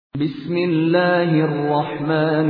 بسم الله الرحمن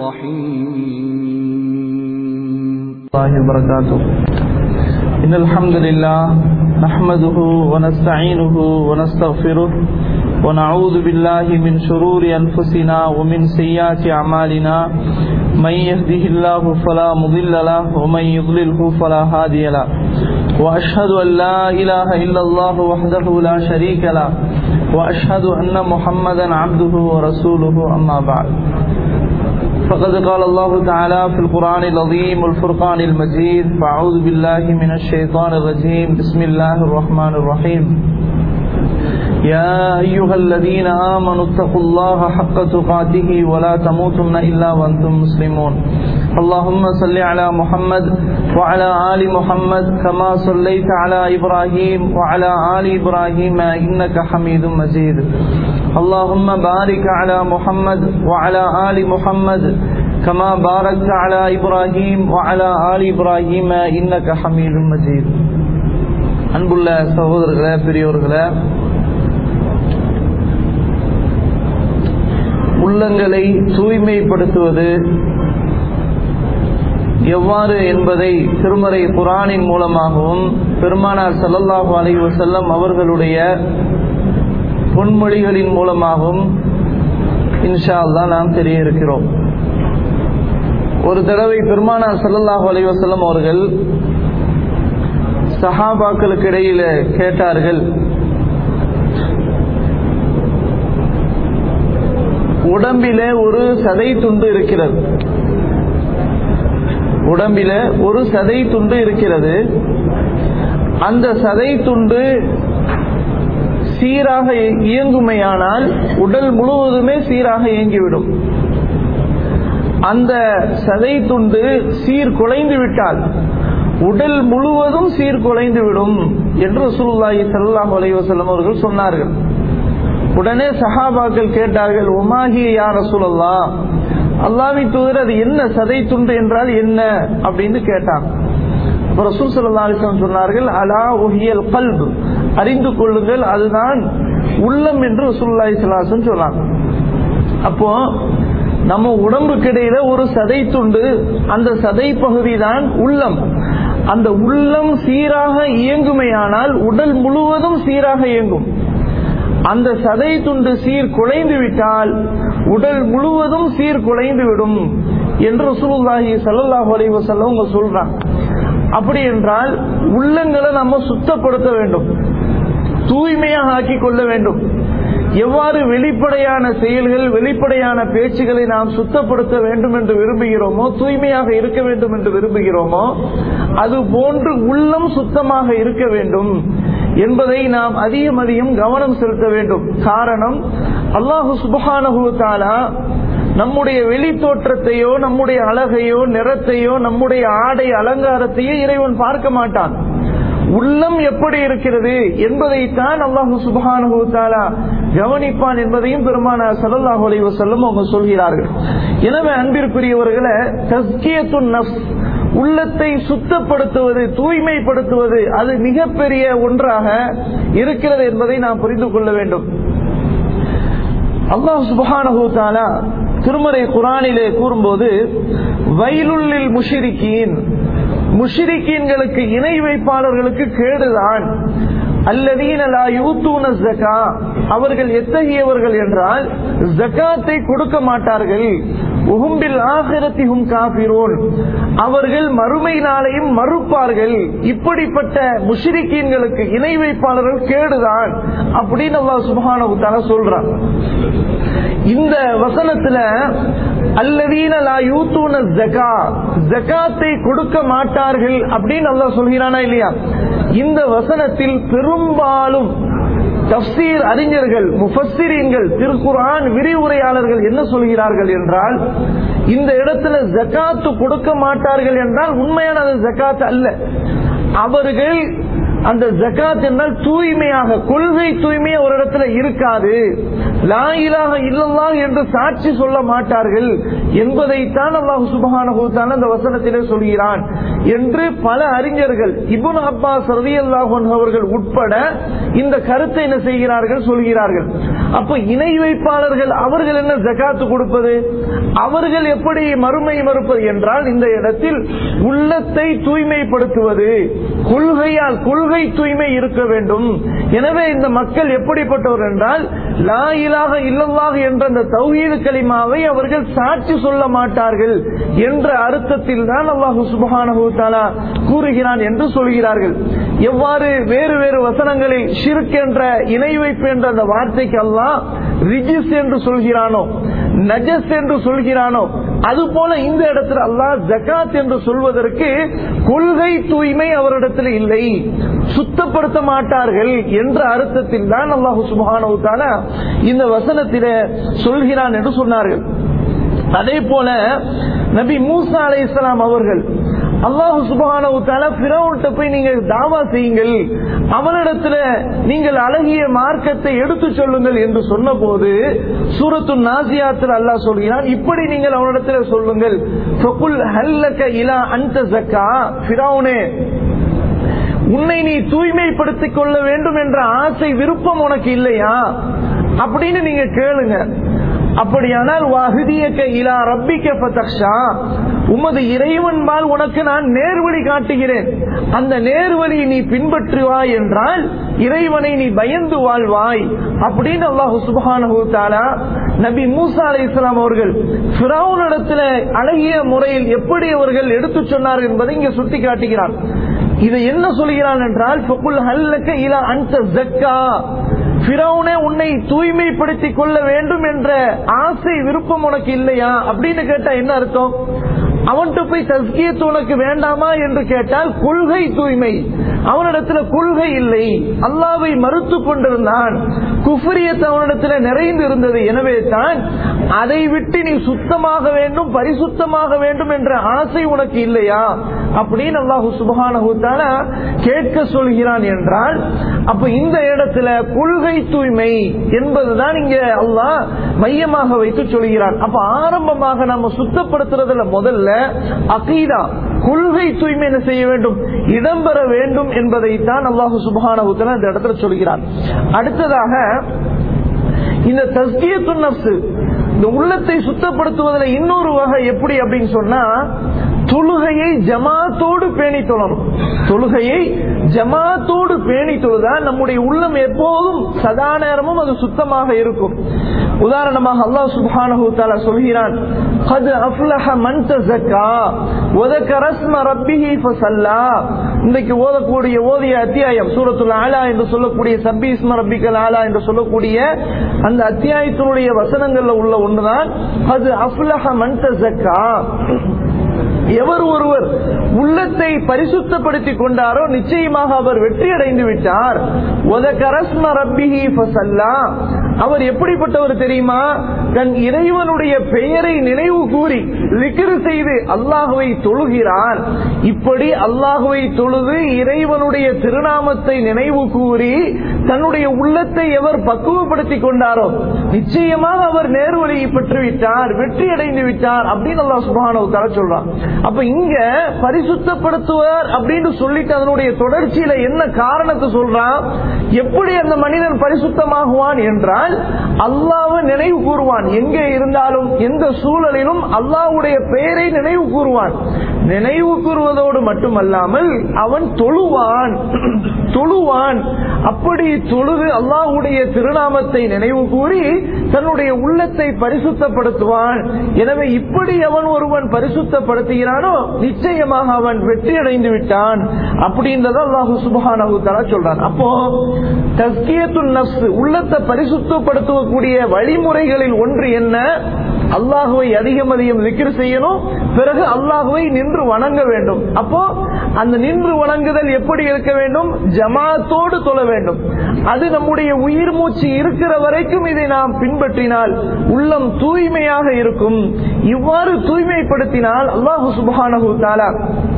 الرحيم الله وبركاته إن الحمد لله نحمده ونستعينه ونستغفره ونعوذ بالله من شرور أنفسنا ومن سيئات أعمالنا من يهده الله فلا مضل له ومن يضلله فلا هادي له وأشهد أن لا إله إلا الله وحده لا شريك له وأشهد أن محمدا عبده ورسوله أما بعد فقد قال الله تعالى في القرآن العظيم والفرقان المجيد فأعوذ بالله من الشيطان الرجيم بسم الله الرحمن الرحيم يا أيها الذين آمنوا اتقوا الله حق تقاته ولا تموتن إلا وأنتم مسلمون اللهم صل على محمد وعلى آل محمد كما صليت على إبراهيم وعلى آل إبراهيم إنك حميد مجيد اللهم بارك على محمد وعلى آل محمد كما باركت على إبراهيم وعلى آل إبراهيم إنك حميد مجيد அன்புள்ள சகோதரர்களே பெரியோர்களே உள்ளங்களை தூய்மைப்படுத்துவது எவ்வாறு என்பதை திருமறை குரானின் மூலமாகவும் பெருமானார் சல்லல்லாஹு அலைஹி வஸல்லம் அவர்களுடைய பொன்மொழிகளின் மூலமாகவும் இன்ஷா அல்லா நாம் தெரிய இருக்கிறோம் ஒரு தடவை பெருமானார் சல்லல்லாஹு அலைஹி வஸல்லம் அவர்கள் சஹாபாக்களுக்கு இடையில கேட்டார்கள் உடம்பிலே ஒரு சதை துண்டு இருக்கிறது உடம்பில ஒரு சதை துண்டு இருக்கிறது அந்த சதை துண்டு சீராக இயங்குமையானால் உடல் முழுவதுமே சீராக இயங்கிவிடும் அந்த சதை துண்டு சீர்குலைந்து விட்டால் உடல் முழுவதும் சீர்குலைந்து விடும் என்று சுல்லாஹி சல்லாஹ் அலைவசல்லம் அவர்கள் சொன்னார்கள் உடனே சஹாபாக்கள் கேட்டார்கள் உமாஹி யார் ரசூலல்லா அல்லாவி தூதர் அது என்ன சதை துண்டு என்றால் என்ன அப்படின்னு கேட்டாங்க ரசூல் சல்லா அலிஸ்லாம் சொன்னார்கள் அலா உஹியல் கல்பு அறிந்து கொள்ளுங்கள் அதுதான் உள்ளம் என்று ரசூல்லாஹி சல்லாசன் சொன்னாங்க அப்போ நம்ம உடம்புக்கு இடையில ஒரு சதை துண்டு அந்த சதை பகுதி தான் உள்ளம் அந்த உள்ளம் சீராக இயங்குமையானால் உடல் முழுவதும் சீராக இயங்கும் அந்த சதை துண்டு சீர் குலைந்து விட்டால் உடல் முழுவதும் சீர் குலைந்து விடும் என்று ரசூலுல்லாஹி சல்லாஹ் அலைவசல்ல உங்க சொல்றாங்க அப்படி என்றால் உள்ளங்களை நம்ம சுத்தப்படுத்த வேண்டும் தூய்மையாக ஆக்கி கொள்ள வேண்டும் எவ்வாறு வெளிப்படையான செயல்கள் வெளிப்படையான பேச்சுகளை நாம் சுத்தப்படுத்த வேண்டும் என்று விரும்புகிறோமோ தூய்மையாக இருக்க வேண்டும் என்று விரும்புகிறோமோ அது போன்று உள்ளம் சுத்தமாக இருக்க வேண்டும் என்பதை நாம் அதிகம் அதிகம் கவனம் செலுத்த வேண்டும் காரணம் அல்லாஹு சுபஹானஹூத்தாலா நம்முடைய வெளி தோற்றத்தையோ நம்முடைய அழகையோ நிறத்தையோ நம்முடைய ஆடை அலங்காரத்தையோ இறைவன் பார்க்க மாட்டான் உள்ளம் எப்படி இருக்கிறது என்பதைத்தான் அல்லாஹு சுபஹானுத்தாலா கவனிப்பான் என்பதையும் பெருமான சல்லாஹூ அலைவ செல்லும் அவங்க சொல்கிறார்கள் எனவே அன்பிற்குரியவர்களை தஸ்கியத்துன் நஃப் உள்ளத்தை சுத்தப்படுத்துவது தூய்மைப்படுத்துவது அது மிகப்பெரிய ஒன்றாக இருக்கிறது என்பதை நாம் புரிந்து கொள்ள வேண்டும் அல்லாஹ் சுபஹானஹூத்தாலா திருமறை குரானிலே கூறும்போது வயலுள்ளில் முஷிரிக்கீன் முஷிரிக்கீன்களுக்கு இணை வைப்பாளர்களுக்கு கேடுதான் அல்லதீனலா யூத்தூன ஜக்கா அவர்கள் எத்தகையவர்கள் என்றால் ஜக்காத்தை கொடுக்க மாட்டார்கள் உகும்பில் ஆகிரத்திகும் காபிரோன் அவர்கள் மறுமை நாளையும் மறுப்பார்கள் இப்படிப்பட்ட முஷிரிக்கீன்களுக்கு இணை வைப்பாளர்கள் கேடுதான் அப்படின்னு அல்லா சுபான சொல்றான் இந்த வசனத்துல அல்லதீன லா யூத்தூன ஜக்கா ஜக்காத்தை கொடுக்க மாட்டார்கள் அப்படின்னு அல்லா சொல்கிறானா இல்லையா இந்த வசனத்தில் பெரும்பாலும் தப்சீர் அறிஞர்கள் முஃபஸ்ஸிரீன்கள் திருக்குரான் விரிவுரையாளர்கள் என்ன சொல்கிறார்கள் என்றால் இந்த இடத்துல ஜக்காத்து கொடுக்க மாட்டார்கள் என்றால் உண்மையான அது ஜக்காத் அல்ல அவர்கள் அந்த ஜக்காத் என்றால் தூய்மையாக கொள்கை தூய்மையா ஒரு இடத்துல இருக்காது லா இலாஹ இல்லல்லாஹ் என்று சாட்சி சொல்ல மாட்டார்கள் என்பதைத்தான் அல்லாஹு சுபஹானஹு தஆலா அந்த வசனத்திலே சொல்கிறான் என்று பல அறிஞர்கள் இப்னு அப்பாஸ் ரலியல்லாஹு அன்ஹு அவர்கள் உட்பட இந்த கருத்தை என்ன செய்கிறார்கள் சொல்கிறார்கள் அப்ப இணை வைப்பாளர்கள் அவர்கள் என்ன ஜகாத்து கொடுப்பது அவர்கள் எப்படி மறுமை மறுப்பது என்றால் இந்த இடத்தில் உள்ளத்தை தூய்மைப்படுத்துவது கொள்கையால் கொள்கை தூய்மை இருக்க வேண்டும் எனவே இந்த மக்கள் எப்படிப்பட்டவர் என்றால் லா இலாக இல்லல்லாஹ் என்ற அந்த தௌஹீது கலிமாவை அவர்கள் சாட்சி சொல்ல மாட்டார்கள் என்ற அர்த்தத்தில் தான் அல்லாஹு சுபஹானஹு தஆலா கூறுகிறான் என்று சொல்கிறார்கள் எவ்வாறு வேறு வேறு வசனங்களில் ஷிர்க் என்ற இணை வைப்பு என்ற அந்த வார்த்தைக்கு அல்லாஹ் ரிஜிஸ் என்று சொல்கிறானோ நஜஸ் என்று சொல்கிறானோ அது போல இந்த இடத்துல அல்லாஹ் ஜகாத் என்று சொல்வதற்கு கொள்கை தூய்மை அவரிடத்தில் இல்லை சுத்தப்படுத்த மாட்டார்கள் என்ற அர்த்தத்தில் தான் அல்லாஹு சுபஹானஹு தஆலா இந்த வசனத்திலே சொல்கிறான் என்று சொன்னார்கள் அதே போல நபி மூசா அலை இஸ்லாம் அவர்கள் அல்லாஹு சுபஹானஹு தஆலா ஃபிரௌன்ட்ட போய் நீங்க தாவா செய்யுங்கள் அவனிடத்துல நீங்கள் அழகிய மார்க்கத்தை எடுத்து சொல்லுங்கள் என்று சொன்னபோது சூரத்து நாசியாத்தில் அல்லாஹ் சொல்கிறான் இப்படி நீங்கள் அவனிடத்துல சொல்லுங்கள் ஃபகுல் ஹல்லக இலா அன்த ஜக்கா ஃபிரௌனே உன்னை நீ தூய்மைப்படுத்திக் கொள்ள வேண்டும் என்ற ஆசை விருப்பம் உனக்கு இல்லையா அப்படின்னு நீங்க கேளுங்க அப்படியானால் வாஹிதியக்க இலா ரப்பிக்க ஃபதக்ஷா உமது இறைவன்பால் உனக்கு நான் நேர்வழி காட்டுகிறேன் அந்த நேர்வழியை நீ பின்பற்றுவாய் என்றால் இறைவனை நீ பயந்து வாழ்வாய் அப்படின்னு அல்லாஹு சுபஹானஹு தஆலா நபி மூசா அலைஹிஸ்ஸலாம் அவர்கள் ஃபிரௌனிடத்தில் அழகிய முறையில் எப்படி அவர்கள் எடுத்துச் சொன்னார் என்பதை இங்கே சுட்டி காட்டுகிறார் இதை என்ன சொல்கிறான் என்றால் ஃபகுல் ஹல்லக இலா அன்த ஜக்கா ஃபிரௌனே உன்னை தூய்மைப்படுத்திக் கொள்ள வேண்டும் என்ற ஆசை விருப்பம் உனக்கு இல்லையா அப்படின்னு கேட்டா என்ன அர்த்தம் அவன்கிட்ட போய் தஸ்கியத்து உனக்கு வேண்டாமா என்று கேட்டால் கொள்கை தூய்மை அவனிடத்துல கொள்கை இல்லை அல்லாவை மறுத்து கொண்டிருந்தான் குஃபரியத் அவனிடத்துல நிறைந்து இருந்தது எனவே தான் அதை விட்டு நீ சுத்தமாக வேண்டும் பரிசுத்தமாக வேண்டும் என்ற ஆசை உனக்கு இல்லையா அப்படின்னு அல்லாஹு சுபஹானஹு தஆலா கேட்க சொல்கிறான் என்றால் அப்ப இந்த இடத்துல கொள்கை தூய்மை என்பதுதான் இங்க அல்லாஹ் மையமாக வைத்து சொல்கிறான் அப்ப ஆரம்பமாக நம்ம சுத்தப்படுத்துறதுல முதல்ல அகீதா கொள்கை தூய்மை என்ன செய்ய வேண்டும் இடம்பெற வேண்டும் என்பதைத்தான் அல்லாஹு சுபஹானஹு தஆலா இந்த இடத்துல சொல்கிறான் அடுத்ததாக இந்த தஸ்கியத்து நப்சு இந்த உள்ளத்தை சுத்தப்படுத்துவதில் இன்னொரு வகை எப்படி அப்படின்னு சொன்னா தொழுகையை ஜமாத்தோடு பேணி தொழணும் தொழுகையை ஜமாத்தோடு பேணி தொழுதா நம்முடைய உள்ளம் எப்போதும் சதா நேரமும் அது சுத்தமாக இருக்கும் உதாரணமாக அல்லாஹ் சுப்ஹானஹு தஆலா சொல்கிறான் قد افلح من تزكى وذكر اسم ربه فصلى இன்றைக்கு ஓதக்கூடிய ஓதிய அத்தியாயம் சூரத்துல் ஆலா என்று சொல்லக்கூடிய சப்பி இஸ்ம ரப்பிக்கல் ஆலா என்று சொல்லக்கூடிய அந்த அத்தியாயத்தினுடைய வசனங்கள்ல உள்ள ஒன்றுதான் அது அஃப்லஹ மன் தஸக்கா எவர் ஒருவர் உள்ளத்தை பரிசுத்தப்படுத்திக் கொண்டாரோ நிச்சயமாக அவர் வெற்றி அடைந்து விட்டார் ஒதகரஸ்ம ரப்பிஹி ஃபஸல்லா அவர் எப்படிப்பட்டவர் தெரியுமா தன் இறைவனுடைய பெயரை நினைவு கூறி விக்கிரு செய்து அல்லாஹுவை தொழுகிறார் இப்படி அல்லாஹுவை தொழுது இறைவனுடைய திருநாமத்தை நினைவு கூறி தன்னுடைய உள்ளத்தை எவர் பக்குவப்படுத்திக் கொண்டாரோ நிச்சயமாக அவர் நேர்வழியை பெற்றுவிட்டார் வெற்றி அடைந்து விட்டார் அப்படின்னு அல்லாஹ் சுபானவு தர சொல்றான் அப்ப இங்க பரிசுத்தப்படுத்துவார் அப்படின்னு சொல்லிட்டு அதனுடைய தொடர்ச்சியில என்ன காரணத்தை சொல்றான் எப்படி அந்த மனிதன் பரிசுத்தமாகுவான் என்றால் அல்லாஹ்வை நினைவு கூறுவான் எங்கே இருந்தாலும் எந்த சூழலிலும் அல்லாஹ்வுடைய பெயரை நினைவு கூறுவான் நினைவு கூறுவதோடு மட்டுமல்லாமல் அவன் தொழுவான் தொழுவான் அப்படி தொழுது அல்லாஹ்வுடைய திருநாமத்தை நினைவு கூறி தன்னுடைய உள்ளத்தை பரிசுத்தப்படுத்துவான் எனவே இப்படி அவன் ஒருவன் பரிசுத்தப்படுத்துகிறானோ நிச்சயமாக அவன் வெற்றி அடைந்து விட்டான் அப்படின்றத அல்லாஹு சுபஹானஹு தஆலா சொல்றான் அப்போ தஸ்கியத்துல் நஃப்ஸ் உள்ளத்தை பரிசுத்தப்படுத்தக்கூடிய வழிமுறைகளில் ஒன்று என்ன அல்லாஹுவை அதிகம் அதிகம் விக்கிர் செய்யணும் பிறகு அல்லாஹுவை நின்று வணங்க வேண்டும் அப்போ அந்த நின்று வணங்குதல் எப்படி இருக்க வேண்டும் ஜமாத்தோடு தொழ வேண்டும் அது நம்முடைய உயிர் மூச்சு இருக்கிற வரைக்கும் இதை நாம் பின்பற்றினால் உள்ளம் தூய்மையாக இருக்கும் இவ்வாறு தூய்மைப்படுத்தினால் அல்லாஹு சுபஹானஹு தஆலா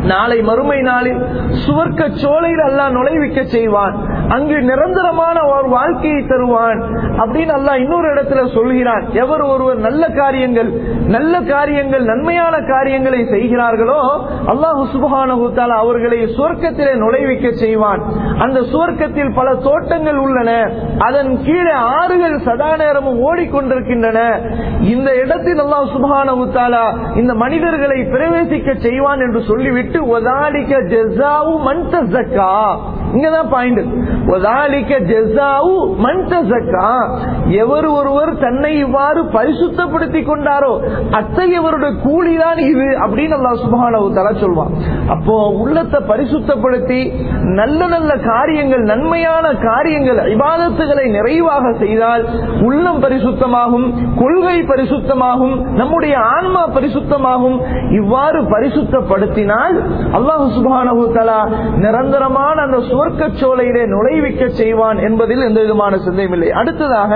நாளை மறுமை நாளில் சுவர்க்க சோலையில் அல்லாஹ் நுழைவிக்க செய்வான் அங்கு நிரந்தரமான ஒரு வாழ்க்கையை தருவான் அப்படின்னு அல்லாஹ் இன்னொரு இடத்துல சொல்கிறான் எவர் ஒருவர் நல்ல காரியங்கள் நல்ல காரியங்கள் நன்மையான காரியங்களை செய்கிறார்களோ அல்லாஹு சுபஹானஹு தஆலா அவர்களை சுவர்க்கத்திலே நுழைவிக்க செய்வான் அந்த சுவர்க்கத்தில் பல தோட்டங்கள் உள்ளன அதன் கீழே ஆறுகள் சதா நேரமும் ஓடிக்கொண்டிருக்கின்றன இந்த இடத்தில் அல்லாஹ் சுபஹானஹு தஆலா இந்த மனிதர்களை பிரவேசிக்க செய்வான் என்று சொல்லிவிட்டு ஒதாலிக்க ஜெஸாவு மன் தஸக்கா இங்கதான் பாயிண்ட் ஒதாலிக்க ஜெஸாவு மன் தஸக்கா எவர் ஒருவர் தன்னை இவ்வாறு பரிசுத்தப்படுத்திக் கொண்டாரோ அத்தகையவருடைய கூலிதான் இது அப்படின்னு அல்லாஹ் சுபஹானஹு தஆலா சொல்வான் அப்போ உள்ளத்தை பரிசுத்தப்படுத்தி நல்ல நல்ல காரியங்கள் நன்மையான காரியங்கள் இபாதத்துகளை நிறைவாக செய்தால் உள்ளம் பரிசுத்தமாகும் கொள்கை பரிசுத்தமாகும் நம்முடைய ஆன்மா பரிசுத்தமாகும் இவ்வாறு பரிசுத்தப்படுத்தினால் அல்லாஹு சுபானு தலா நிரந்தரமான அந்த சுவர்க்க சோலையிலே நுழைவிக்க செய்வான் என்பதில் எந்த விதமான சந்தேகமில்லை அடுத்ததாக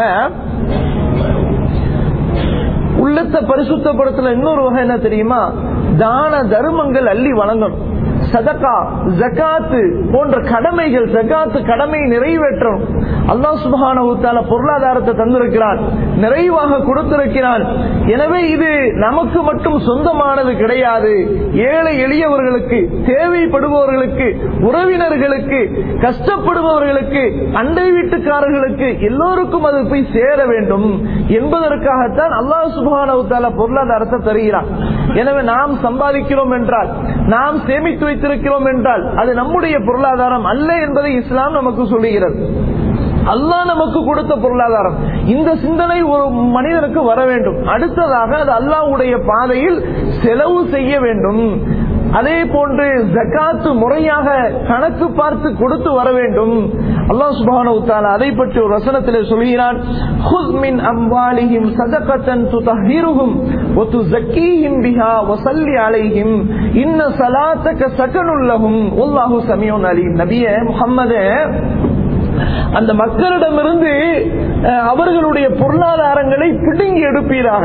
உள்ளத்தை பரிசுத்தப்படுத்தல இன்னொரு வகை என்ன தெரியுமா தான தர்மங்கள் அள்ளி வழங்கணும் சதகா ஜகாத்து போன்ற கடமைகள் ஜகாத்து கடமை நிறைவேற்றணும் அல்லாஹ் சுபஹான பொருளாதாரத்தை தந்திருக்கிறான் நிறைவாக கொடுத்திருக்கிறான் எனவே இது நமக்கு மட்டும் சொந்தமானது கிடையாது ஏழை எளியவர்களுக்கு தேவைப்படுபவர்களுக்கு உறவினர்களுக்கு கஷ்டப்படுபவர்களுக்கு அண்டை வீட்டுக்காரர்களுக்கு எல்லோருக்கும் அது போய் சேர வேண்டும் என்பதற்காகத்தான் அல்லாஹ் சுபஹான பொருளாதாரத்தை தருகிறான் எனவே நாம் சம்பாதிக்கிறோம் என்றால் நாம் சேமித்து வைத்திருக்கிறோம் என்றால் அது நம்முடைய பொருளாதாரம் அல்ல என்பதை இஸ்லாம் நமக்கு சொல்லுகிறது அல்லாஹ் நமக்கு கொடுத்த பொருளாதாரம் இந்த சிந்தனை ஒரு மனிதனுக்கு வர வேண்டும் அடுத்ததாக அது அல்லாஹ்வுடைய பாதையில் செலவு செய்ய வேண்டும் அதே போன்று ஜக்காத்து முறையாக கணக்கு பார்த்து கொடுத்து வர வேண்டும் அல்லாஹ் சுபான அதை பற்றி ஒரு வசனத்திலே சொல்கிறான் "ஹுஸ் மின் அம்வாலிஹிம் சதகத்தன் துதஹிருஹும் வ துஸக்கீஹிம் பிஹா வ ஸல்லி அலைஹிம் இன்ன ஸலாத்தக ஸகனுல் லஹும் வல்லாஹு ஸமீஉன் அலீம் நபியே முஹம்மதே அந்த மக்களிடமிருந்து அஹ், அவர்களுடைய பொருளாதாரங்களை பிடுங்கி எடுப்பீராக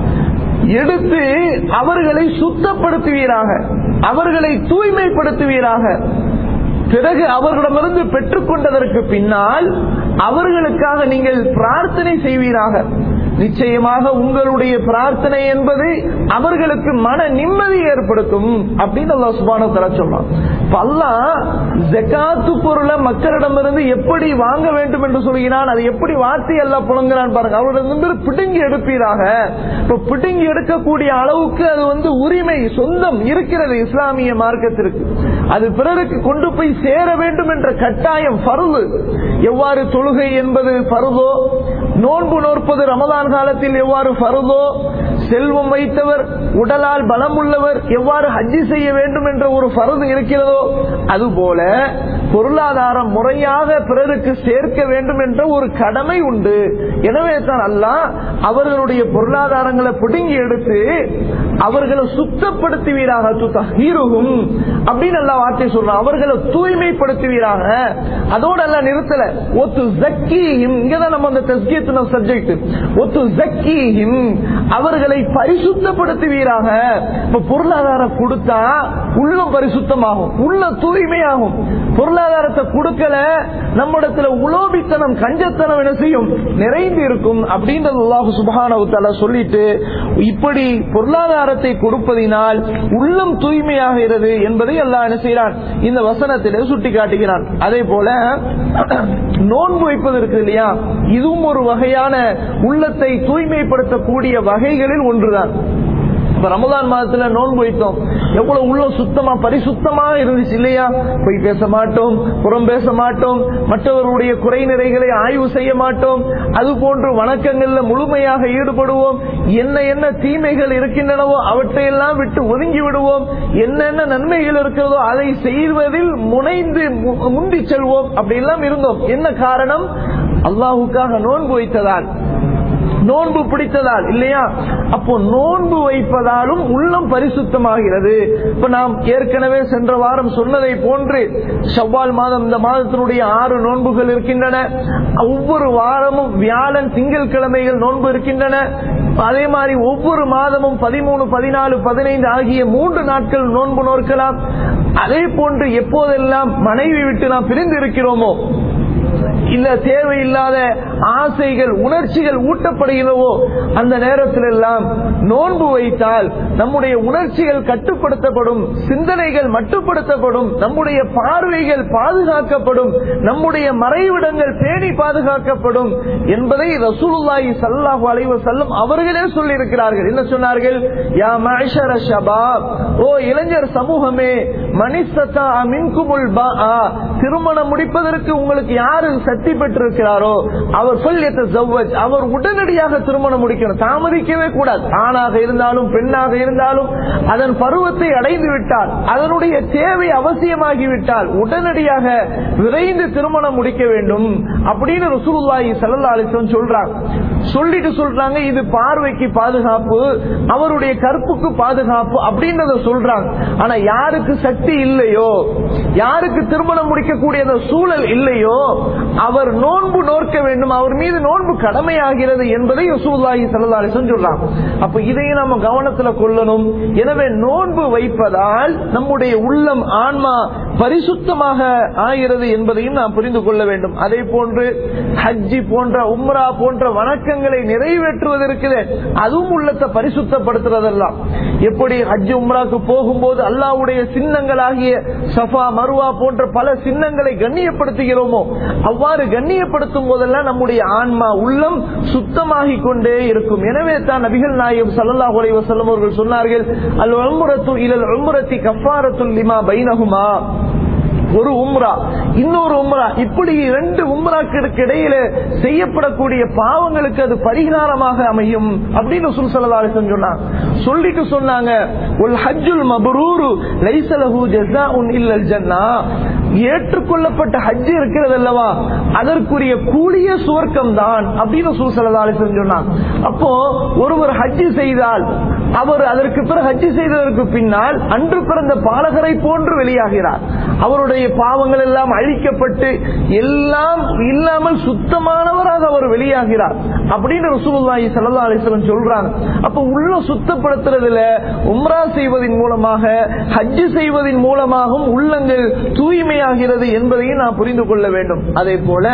எடுத்து அவர்களை சுத்தப்படுத்துவீராக அவர்களை தூய்மைப்படுத்துவீராக பிறகு அவர்களிடமிருந்து பெற்றுக்கொண்டதற்கு பின்னால் அவர்களுக்காக நீங்கள் பிரார்த்தனை செய்வீராக நிச்சயமாக உங்களுடைய பிரார்த்தனை என்பது அவர்களுக்கு மன நிம்மதி ஏற்படுத்தும் அப்படின்னு அல்லா சுபான தர சொல்றான் இப்ப அல்லாஹ் ஜக்காத்து பொருளை மக்களிடமிருந்து எப்படி வாங்க வேண்டும் என்று சொல்கிறான் அது எப்படி வார்த்தை எல்லாம் புலங்குறான் பாருங்க அவரிடமிருந்து பிடுங்கி எடுப்பீராக இப்ப பிடுங்கி எடுக்கக்கூடிய அளவுக்கு அது வந்து உரிமை சொந்தம் இருக்கிறது இஸ்லாமிய மார்க்கத்திற்கு அது பிறருக்கு கொண்டு போய் சேர வேண்டும் என்ற கட்டாயம் பருவு எவ்வாறு தொழுகை என்பது பருவோ நோன்பு நோற்பது ரமதான் காலத்தில் எவ்வாறு பருவோ செல்வம் வைத்தவர் உடலால் பலம் உள்ளவர் எவ்வாறு ஹஜ்ஜி செய்ய வேண்டும் என்ற ஒரு பருது இருக்கிறதோ அதுபோல பொருளாதாரம் முறையாக பிறருக்கு சேர்க்க வேண்டும் என்ற ஒரு கடமை உண்டு எனவே தான் அல்லாஹ் அவர்களுடைய பொருளாதாரங்களை பிடுங்கி எடுத்து அவர்களை சுத்தப்படுத்துவீராக துத்தஹீருகும் அப்படின்னு நல்லா வார்த்தை சொல்றான் அவர்களை தூய்மைப்படுத்துவீராக அதோட எல்லாம் நிறுத்தல ஒத்து ஜக்கீஹிம் இங்கதான் நம்ம அந்த தஸ்கியத்தின சப்ஜெக்ட் ஒத்து ஜக்கீஹிம் அவர்களை பரிசுத்தப்படுத்துவீராக இப்ப பொருளாதாரம் கொடுத்தா உள்ளம் பரிசுத்தமாகும் உள்ள தூய்மையாகும் பொருளாதாரத்தை கொடுக்கல நம்மிடத்துல உலோபித்தனம் கஞ்சத்தனம் என்ன செய்யும் நிறைந்து இருக்கும் அப்படின்றது அல்லாஹு சுபஹானவுத்தால சொல்லிட்டு இப்படி பொருளாதாரத்தை கொடுப்பதினால் உள்ளம் தூய்மையாகிறது என்பதை அல்லாஹ் என்ன செய்யறான் இந்த வசனத்திலே சுட்டி காட்டுகிறான் அதே போல நோன்பு வைப்பது இருக்கு இல்லையா இதுவும் ஒரு வகையான உள்ளத்தை தூய்மைப்படுத்தக்கூடிய வகைகளில் ஒன்றுதான் இப்ப ரமதான் மாதத்துல நோன்பு வைத்தோம் எவ்வளவு உள்ள சுத்தமா பரிசுத்தமா இருந்துச்சு இல்லையா போய் பேச மாட்டோம் புறம் பேச மாட்டோம் மற்றவருடைய குறை நிறைகளை ஆய்வு செய்ய மாட்டோம் அது போன்று வணக்கங்கள்ல முழுமையாக ஈடுபடுவோம் என்ன என்ன தீமைகள் இருக்கின்றனவோ அவற்றையெல்லாம் விட்டு ஒதுங்கி விடுவோம் என்னென்ன நன்மைகள் இருக்கிறதோ அதை செய்வதில் முனைந்து மு- முந்தி செல்வோம் அப்படி எல்லாம் இருந்தோம் என்ன காரணம் அல்லாஹுக்காக நோன்பு வைத்ததால் நோன்பு பிடித்ததால் இல்லையா அப்போ நோன்பு வைப்பதாலும் உள்ளம் பரிசுத்தமாகிறது இப்ப நாம் ஏற்கனவே சென்ற வாரம் சொன்னதை போன்று செவ்வால் மாதம் இந்த மாதத்தினுடைய ஆறு நோன்புகள் இருக்கின்றன ஒவ்வொரு வாரமும் வியாழன் திங்கள் கிழமைகள் நோன்பு இருக்கின்றன அதே மாதிரி ஒவ்வொரு மாதமும் பதிமூணு பதினாலு பதினைந்து ஆகிய மூன்று நாட்கள் நோன்பு நோக்கலாம் அதே போன்று எப்போதெல்லாம் மனைவி விட்டு நாம் பிரிந்து இருக்கிறோமோ இல்ல தேவையில்லாத ஆசைகள் உணர்ச்சிகள் ஊட்டப்படுகிறவோ அந்த நேரத்தில் எல்லாம் நோன்பு வைத்தால் நம்முடைய உணர்ச்சிகள் கட்டுப்படுத்தப்படும் சிந்தனைகள் மட்டுப்படுத்தப்படும் நம்முடைய பார்வைகள் பாதுகாக்கப்படும் நம்முடைய மறைவிடங்கள் பேணி பாதுகாக்கப்படும் என்பதை ரசூலுல்லாஹி ஸல்லல்லாஹு அலைஹி வஸல்லம் அவர்களே சொல்லி இருக்கிறார்கள் என்ன சொன்னார்கள் யா மஅஷர ஷபாப் ஓ இளைஞர் சமூகமே மனிஸ்ததா மின்குமுல் பாஆ திருமணம் முடிப்பதற்கு உங்களுக்கு யாரு சக்தி பெற்றிருக்கிறாரோ அவர் சொல் அவர் உடனடியாக திருமணம் முடிக்கணும் தாமதிக்கவே கூடாது ஆணாக இருந்தாலும் பெண்ணாக இருந்தாலும் அதன் பருவத்தை அடைந்து விட்டால் அதனுடைய தேவை அவசியமாகிவிட்டால் உடனடியாக விரைந்து திருமணம் முடிக்க வேண்டும் அப்படின்னு ரசூலுல்லாஹி ஸல்லல்லாஹு அலைஹி வஸல்லம் சொல்றாங்க சொல்லிட்டு சொல்றாங்க இது பார்வைக்கு பாதுகாப்பு அவருடைய கற்புக்கு பாதுகாப்பு அப்படின்றத சொல்றாங்க ஆனா யாருக்கு சக்தி இல்லையோ யாருக்கு திருமணம் முடிக்கக்கூடிய அந்த சூழல் இல்லையோ அவர் நோன்பு நோக்க வேண்டும் அவர் மீது நோன்பு கடமையாகிறது என்பதை ரசூலுல்லாஹி ஸல்லல்லாஹு அலைஹி வஸல்லம் சொல்றாங்க அப்ப இதையும் நம்ம கவனத்துல கொள்ளணும் எனவே நோன்பு வைப்பதால் நம்முடைய உள்ளம் ஆன்மா பரிசுத்தமாக ஆகிறது என்பதையும் நாம் புரிந்து கொள்ள வேண்டும் அதே போன்று ஹஜ்ஜி போன்ற உம்ரா போன்ற வணக்கங்களை நிறைவேற்றுவதற்கு அதுவும் உள்ளத்தை பரிசுத்தப்படுத்துறதெல்லாம் எப்படி ஹஜ் உம்ராக்கு போகும்போது அல்லாவுடைய சின்னங்களாகிய சஃபா மருவா போன்ற பல சின்னங்களை கண்ணியப்படுத்துகிறோமோ அவ்வாறு கண்ணியப்படுத்தும் போதெல்லாம் நம்முடைய ஆன்மா உள்ளம் சுத்தமாகிக் கொண்டே இருக்கும் எனவே தான் நபிகள் நாயகம் சல்லல்லாஹு அலைஹி வஸல்லம் அவர்கள் சொன்னார்கள் அல் உம்ரத்து இலல் உம்ரத்தி கஃபாரத்துல் லிமா பைனஹுமா ஒரு உம்ரா இன்னொரு உம்ரா இப்படி இரண்டு உம்ராக்களுக்கு இடையில செய்யப்படக்கூடிய பாவங்களுக்கு அது பரிகாரமாக அமையும் அப்படின்னு ரசூல் ஸல்லல்லாஹு அலைஹி வஸல்லம் சொன்னாங்க சொல்லிட்டு சொன்னாங்க உல் ஹஜ்ஜுல் மப்ரூரு லைஸ லஹு ஜஸாஉன் இல்லல் ஜன்னா ஏற்றுக்கொள்ளப்பட்ட ஹஜ் இருக்கிறது அல்லவா அதற்குரிய கூலிய சுவர்க்கம் தான் அப்படின்னு ரசூல் ஸல்லல்லாஹு அலைஹி வஸல்லம் சொன்னாங்க அப்போ ஒருவர் ஹஜ் செய்தால் அவர் அதற்கு பிறகு ஹஜ் செய்ததற்கு பின்னால் அன்று பிறந்த பாலகரை போன்று வெளியாகிறார் அவருடைய பாவங்கள் எல்லாம் அழிக்கப்பட்டு எல்லாம் இல்லாமல் சுத்தமானவராக அவர் வெளியாகிறார் அப்படின்னு ரசூலுல்லாஹி ஸல்லல்லாஹு அலைஹி வஸல்லம் சொல்றாங்க அப்ப உள்ள சுத்தப்படுத்துறதுல உம்ரா செய்வதன் மூலமாக ஹஜ் செய்வதன் மூலமாகவும் உள்ளங்கள் தூய்மையாகிறது என்பதையும் நாம் புரிந்து கொள்ள வேண்டும் அதே போல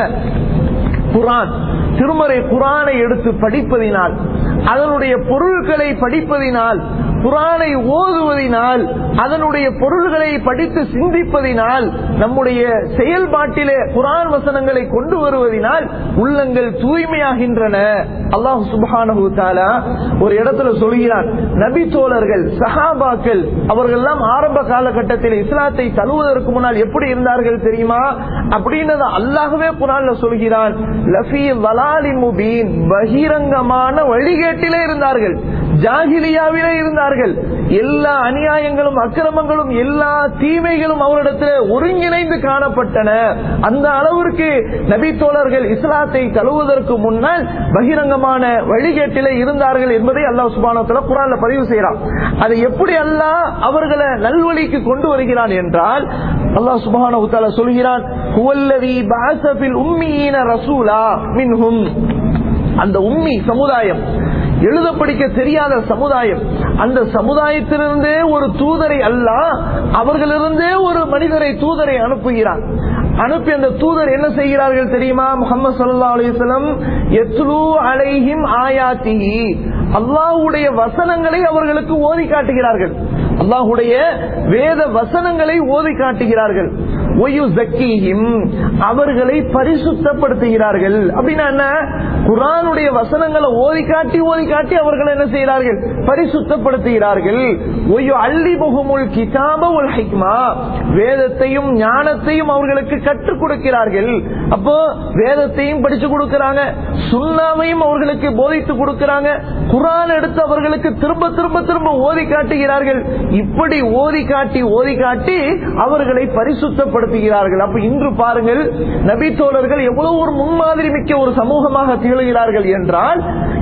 குரான் திருமறை குரானை எடுத்து படிப்பதினால் அதனுடைய பொருட்களை படிப்பதினால் குரானை ஓதுவதினால் அதனுடைய பொருள்களை படித்து சிந்திப்பதினால் நம்முடைய செயல்பாட்டிலே குரான் வசனங்களை கொண்டு வருவதினால் உள்ளங்கள் தூய்மையாகின்றன அல்லாஹ் சுபஹானஹு தஆலா ஒரு இடத்துல சொல்கிறான் நபி தோழர்கள் சஹாபாக்கள் அவர்கள்லாம் ஆரம்ப காலகட்டத்தில் இஸ்லாத்தை தழுவதற்கு முன்னால் எப்படி இருந்தார்கள் தெரியுமா அப்படின்றத அல்லாஹ்வே குரான்ல சொல்கிறான் லஃபி வலாலி முபீன் பகிரங்கமான வழிகேட்டிலே இருந்தார்கள் ஜாகிலியாவிலே இருந்தார்கள் எல்லா அநியாயங்களும் அக்கிரமங்களும் எல்லா தீமைகளும் அவரிடத்தில் ஒருங்கிணைந்து காணப்பட்டன அந்த அளவிற்கு நபி தோழர்கள் இஸ்லாத்தை தழுவதற்கு முன்னால் பகிரங்கமான வழிகேட்டிலே இருந்தார்கள் என்பதை அல்லாஹ் சுபானத்துல குரான்ல பதிவு செய்யறான் அதை எப்படி அல்லாஹ் அவர்களை நல்வழிக்கு கொண்டு வருகிறான் என்றால் அல்லாஹ் சுபான சொல்கிறான் "ஹுவல்லதீ பஅஸ ஃபில் உம்மீன ரசூலா மின்ஹும் அந்த உம்மி சமுதாயம் எழுத படிக்க தெரியாத சமுதாயம் அந்த சமுதாயத்திலிருந்தே ஒரு தூதரை அல்ல அவர்களிருந்தே ஒரு மனிதரை தூதரை அனுப்புகிறார் அனுப்பி அந்த தூதர் என்ன செய்கிறார்கள் தெரியுமா முகமது சல்லா அலிஸ்லம் எத்லு அலைஹிம் ஆயாத்திஹி அல்லாஹுடைய வசனங்களை அவர்களுக்கு ஓதி காட்டுகிறார்கள் அல்லாஹுடைய வேத வசனங்களை ஓதி காட்டுகிறார்கள் ஒய்யு ஜக்கீஹிம் அவர்களை பரிசுத்தப்படுத்துகிறார்கள் அப்படின்னா என்ன குரானுடைய வசனங்களை ஓதி காட்டி ஓதி காட்டி அவர்கள் என்ன செய்கிறார்கள் பரிசுத்தப்படுத்துகிறார்கள் ஒய்யு அள்ளி முகமுல் கிதாப உல் ஹிக்மா வேதத்தையும் ஞானத்தையும் அவர்களுக்கு கற்றுக் கொடுக்கிறார்கள் அப்போ வேதத்தையும் படிச்சு கொடுக்கிறாங்க சுண்ணாவையும் அவர்களுக்கு போதித்து கொடுக்கிறாங்க குரான் எடுத்து அவர்களுக்கு திரும்ப திரும்ப திரும்ப ஓதி காட்டுகிறார்கள் இப்படி ஓதி காட்டி ஓதி காட்டி அவர்களை பரிசுத்தப்படுத்துகிறார்கள் அப்ப இன்று பாருங்கள் நபி தோழர்கள் எவ்வளவு ஒரு முன்மாதிரி மிக்க ஒரு சமூகமாக திகழ்கிறார்கள் என்றால்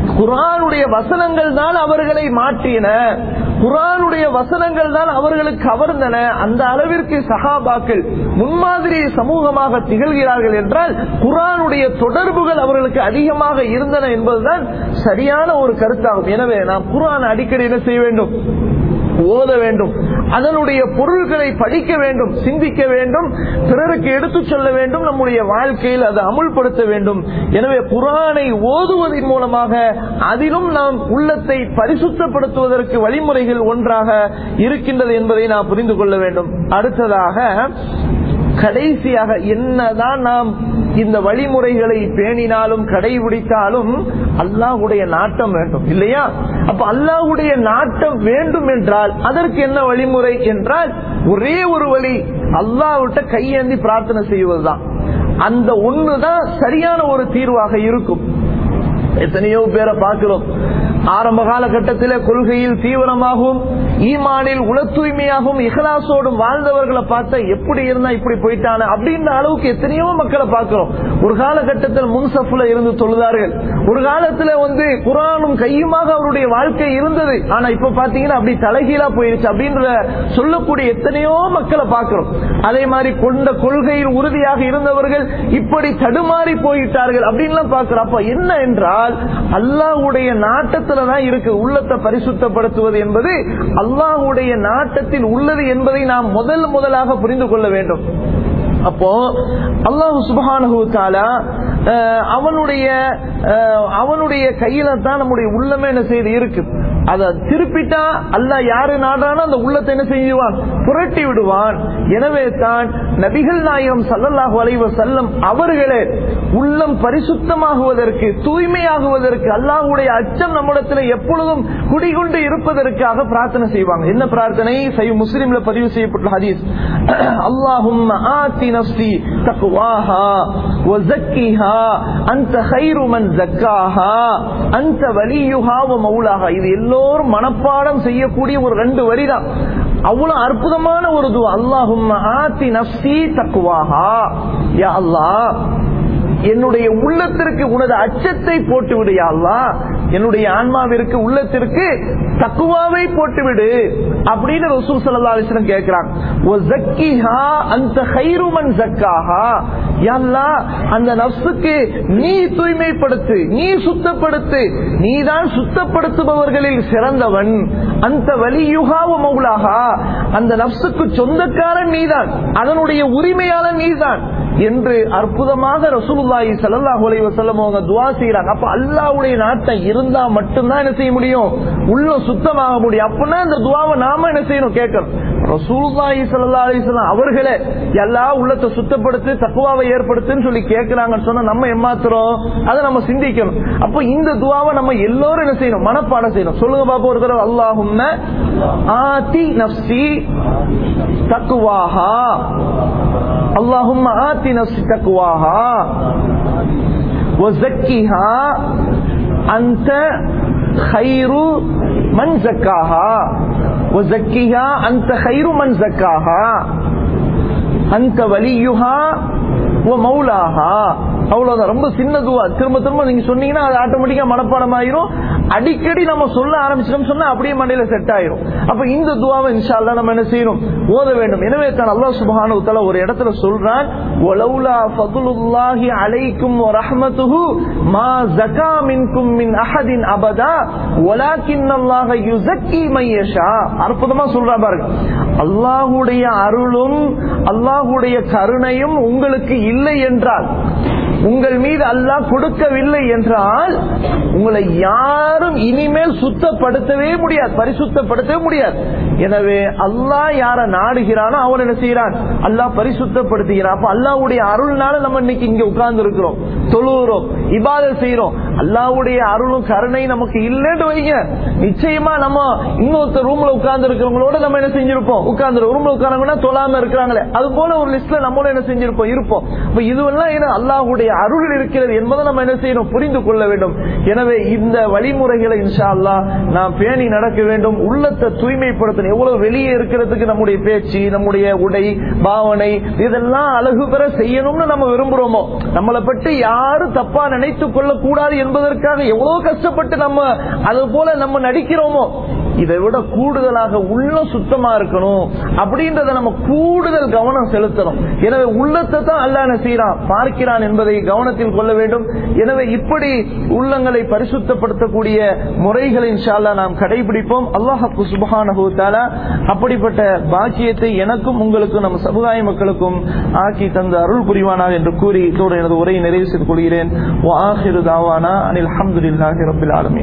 குரானுடைய வசனங்கள் தான் அவர்களை மாற்றின குரானுடைய வசனங்கள் தான் அவர்களுக்கு கவர்ந்தன அந்த அளவிற்கு சஹாபாக்கள் முன்மாதிரி சமூகமாக திகழ்கிறார்கள் என்றால் குரானுடைய தொடர்புகள் அவர்களுக்கு அதிகமாக இருந்தன என்பதுதான் சரியான ஒரு கருத்தாகும் எனவே நாம் குரான் அடிக்கடி என்ன செய்ய வேண்டும் ஓத வேண்டும் அதனுடைய பொருள்களை படிக்க வேண்டும் சிந்திக்க வேண்டும் பிறருக்கு எடுத்துச் சொல்ல வேண்டும் நம்முடைய வாழ்க்கையில் அதை அமுல்படுத்த வேண்டும் எனவே குரானை ஓதுவதன் மூலமாக அதிலும் நாம் உள்ளத்தை பரிசுத்தப்படுத்துவதற்கு வழிமுறைகள் ஒன்றாக இருக்கின்றது என்பதை நாம் புரிந்து கொள்ள வேண்டும் அடுத்ததாக கடைசியாக என்னதான் நாம் இந்த வழிமுறைகளை பேணினாலும் கடைபிடித்தாலும் அல்லாஹுடைய நாட்டம் வேண்டும் இல்லையா அப்ப அல்லாஹுடைய நாட்டம் வேண்டும் என்றால் அதற்கு என்ன வழிமுறை என்றால் ஒரே ஒரு வழி அல்லாஹ்விட்ட கையேந்தி பிரார்த்தனை செய்வதுதான் அந்த ஒண்ணுதான் சரியான ஒரு தீர்வாக இருக்கும் எத்தனையோ பேரை பார்க்கிறோம் ஆரம்ப காலகட்டத்திலே கொள்கையில் தீவிரமாகவும் ஈமானில் உள தூய்மையாகவும் இஹலாசோடும் வாழ்ந்தவர்களை பார்த்தா எப்படி இருந்தா இப்படி போயிட்டான அப்படின்ற அளவுக்கு எத்தனையோ மக்களை பார்க்கிறோம் ஒரு காலகட்டத்தில் முன்சஃப்ல இருந்து தொழுதார்கள் ஒரு காலத்துல வந்து குரானும் கையுமாக அவருடைய வாழ்க்கை இருந்தது ஆனா இப்ப பாத்தீங்கன்னா அப்படி தலைகீழா போயிருச்சு அப்படின்ற சொல்லக்கூடிய எத்தனையோ மக்களை பார்க்கிறோம் அதே மாதிரி கொண்ட கொள்கையில் உறுதியாக இருந்தவர்கள் இப்படி தடுமாறி போயிட்டார்கள் அப்படின்லாம் பார்க்கிறோம் அப்ப என்ன என்றால் அல்லாஹ்வுடைய நாட்டத்துல தான் இருக்கு உள்ளத்தை பரிசுத்தப்படுத்துவது என்பது அல்லாஹ்வுடைய நாட்டத்தில் உள்ளது என்பதை நாம் முதல் முதலாக புரிந்து கொள்ள வேண்டும் அப்போ அல்லாஹு சுபஹானஹு தஆலா அஹ், அவனுடைய அஹ், அவனுடைய கையில தான் நம்முடைய உள்ளமே என்ன செய்து இருக்கு அதை திருப்பிட்டா அல்லாஹ் யாரு நாடானோ அந்த உள்ளத்தை என்ன செய்வான் புரட்டி விடுவான் எனவே தான் நபிகள் நாயகம் சல்லல்லாஹு அலைஹி வஸல்லம் அவர்களே உள்ளம் பரிசுத்தமாகுவதற்கு தூய்மையாகுவதற்கு அல்லாஹ்வுடைய அச்சம் நம்மிடத்தில் எப்பொழுதும் குடிகொண்டு இருப்பதற்காக பிரார்த்தனை செய்வாங்க என்ன பிரார்த்தனை சை முஸ்லிம்ல பதிவு செய்யப்பட்ட ஹதீஸ் அல்லாஹும் ஆத்தி நஃப்ஸி தக்வாஹா வஸக்கிஹா அன்த கைரு மன் ஜக்காஹா அன்த வலியுஹா வ மௌலாஹா இது எல்லோரும் மனப்பாடம் செய்யக்கூடிய ஒரு ரெண்டு வரிதான் அவ்வளவு அற்புதமான ஒரு துவா அல்லாஹும் ஆத்தி நஃப்ஸி தக்வாஹா யா அல்லாஹ் என்னுடைய உள்ளத்திற்கு உனது அச்சத்தை போட்டு விடு யா அல்லாஹ் என்னுடைய ஆன்மாவிற்கு உள்ளத்திற்கு தக்குவாவை போட்டு விடு அப்படின்னு ரசூல் ஸல்லல்லாஹு அலைஹி வஸல்லம் கேக்குறாங்க வ ஜக்கிஹா அந்த கைரு மன் ஜக்காஹா யா அல்லாஹ் அந்த நஃப்ஸுக்கு நீ தூய்மைப்படுத்து நீ சுத்தப்படுத்து நீதான் சுத்தப்படுத்துபவர்களில் சிறந்தவன் அந்த வலியுகா வ மௌலாஹா அந்த நஃப்ஸுக்கு சொந்தக்காரன் நீதான் அதனுடைய உரிமையாளன் நீதான் என்று அற்புதமாக ரசூலுல்லாஹி ஸல்லல்லாஹு அலைஹி வஸல்லம் அவங்க துஆ செய்றாங்க அப்ப அல்லாஹ்வுடைய நாட்டம் இருந்தா மட்டும்தான் என்ன செய்ய முடியும் உள்ள சுத்தமாக முடியும் அப்பனா அந்த துஆவை நாம என்ன செய்யணும் கேட்கணும் ரசூலுல்லாஹி ஸல்லல்லாஹு அலைஹி வஸல்லம் அவர்களே எல்லா உள்ளத்தை சுத்தப்படுத்து தக்குவாவை ஏற்படுத்துன்னு சொல்லி கேட்கறாங்கன்னு சொன்னா நம்ம ஏமாத்துறோம் அதை நம்ம சிந்திக்கணும் அப்ப இந்த துஆவை நம்ம எல்லோரும் என்ன செய்யணும் மனப்பாடம் செய்யணும் சொல்லுங்க பாப்பா ஒரு தடவை அல்லாஹும்ம ஆதி நஃப்ஸி தக்குவாஹா اللهم آت نفسي تقواها وزكها أنت خير من زكاها وزكها أنت خير من زكاها أنت وليها ومولاها அவ்வளவுதான் ரொம்ப சின்ன துவா திரும்ப திரும்ப நீங்க சொன்னீங்கன்னா அது ஆட்டோமேட்டிக்கா மனப்பாடம் ஆயிரும் அடிக்கடி நம்ம சொல்ல ஆரம்பிச்சிட்டோம் சொன்னா அப்படியே மண்டையில செட் ஆயிரும் அப்ப இந்த துவாவை இன்ஷா அல்லாஹ் நம்ம என்ன செய்யணும் ஓத வேண்டும் எனவே தான் அல்லாஹ் சுப்ஹானஹு தஆலா ஒரு இடத்துல சொல்றான் வலௌலா ஃபதுலுல்லாஹி அலைக்கும் வ ரஹ்மத்துஹு மா ஜகா மின்கும் மின் அஹதின் அபதா வலாக்கின்னல்லாஹ யுஸக்கி மன் யஷா அற்புதமா சொல்றா பாருங்க அல்லாஹ்வுடைய அருளும் அல்லாஹ்வுடைய கருணையும் உங்களுக்கு இல்லை என்றால் உங்கள் மீது அல்லாஹ் கொடுக்கவில்லை என்றால் உங்களை யாரும் இனிமேல் சுத்தப்படுத்தவே முடியாது பரிசுத்தப்படுத்தவே முடியாது எனவே அல்லாஹ் யார நாடுகிறானோ அவன் என்ன செய்யறான் அல்லாஹ் பரிசுத்தப்படுத்துகிறான் அப்ப அல்லாஹ்வுடைய அருள்னால நம்ம இன்னைக்கு இங்க உட்கார்ந்து இருக்கிறோம் தொழுகிறோம் இபாத செய்யறோம் அல்லாஹ்வுடைய அருளும் கருணை நமக்கு இல்லைன்னு வைங்க நிச்சயமா நம்ம இன்னொருத்தர் ரூம்ல உட்கார்ந்து இருக்கிறவங்களோட நம்ம என்ன செஞ்சிருப்போம் உட்கார்ந்து ரூம்ல உட்காரங்கன்னா தொழாம இருக்கிறாங்களே அது போல ஒரு லிஸ்ட்ல நம்மளும் என்ன செஞ்சிருப்போம் இருப்போம் அப்ப இதுவெல்லாம் என்ன அல்லாஹ்வுடைய அருள் இருக்கிறது என்பதை நம்ம என்ன செய்யணும் புரிந்து கொள்ள வேண்டும் எனவே இந்த வழிமுறைகளை இன்ஷா அல்லாஹ் நாம் பேணி நடக்க வேண்டும் உள்ளத்தை தூய்மைப்படுத்தணும் எவ்வளவு வெளியே இருக்கிறதுக்கு நம்முடைய பேச்சு நம்முடைய உடை பாவனை இதெல்லாம் அழகு பெற செய்யணும்னு நம்ம விரும்புறோமோ நம்மளை பற்றி யாரும் தப்பா நினைத்துக் கொள்ள கூடாது என்பதற்காக எவ்வளவு கஷ்டப்பட்டு நம்ம அது போல நம்ம நடிக்கிறோமோ இதை விட கூடுதலாக உள்ள சுத்தமா இருக்கணும் அப்படின்றத நம்ம கூடுதல் கவனம் செலுத்தணும் எனவே உள்ளத்தை தான் அல்லாஹ் செய்யறான் பார்க்கிறான் என்பதை கவனத்தில் கொள்ள வேண்டும் எனவே இப்படி உள்ளங்களை பரிசுத்தப்படுத்தக்கூடிய முறைகளை இன்ஷால்லா நாம் கடைபிடிப்போம் அல்லாஹு சுபஹானஹு தஆலா அப்படிப்பட்ட பாக்கியத்தை எனக்கும் உங்களுக்கும் நம்ம சமுதாய மக்களுக்கும் ஆக்கி தந்த அருள் புரிவானாக என்று கூறி இதோடு எனது உரையை நிறைவு செய்து கொள்கிறேன் வ ஆஹிரு தாவானா அனில் அல்ஹம்துலில்லாஹி ரப்பில் ஆலமீன்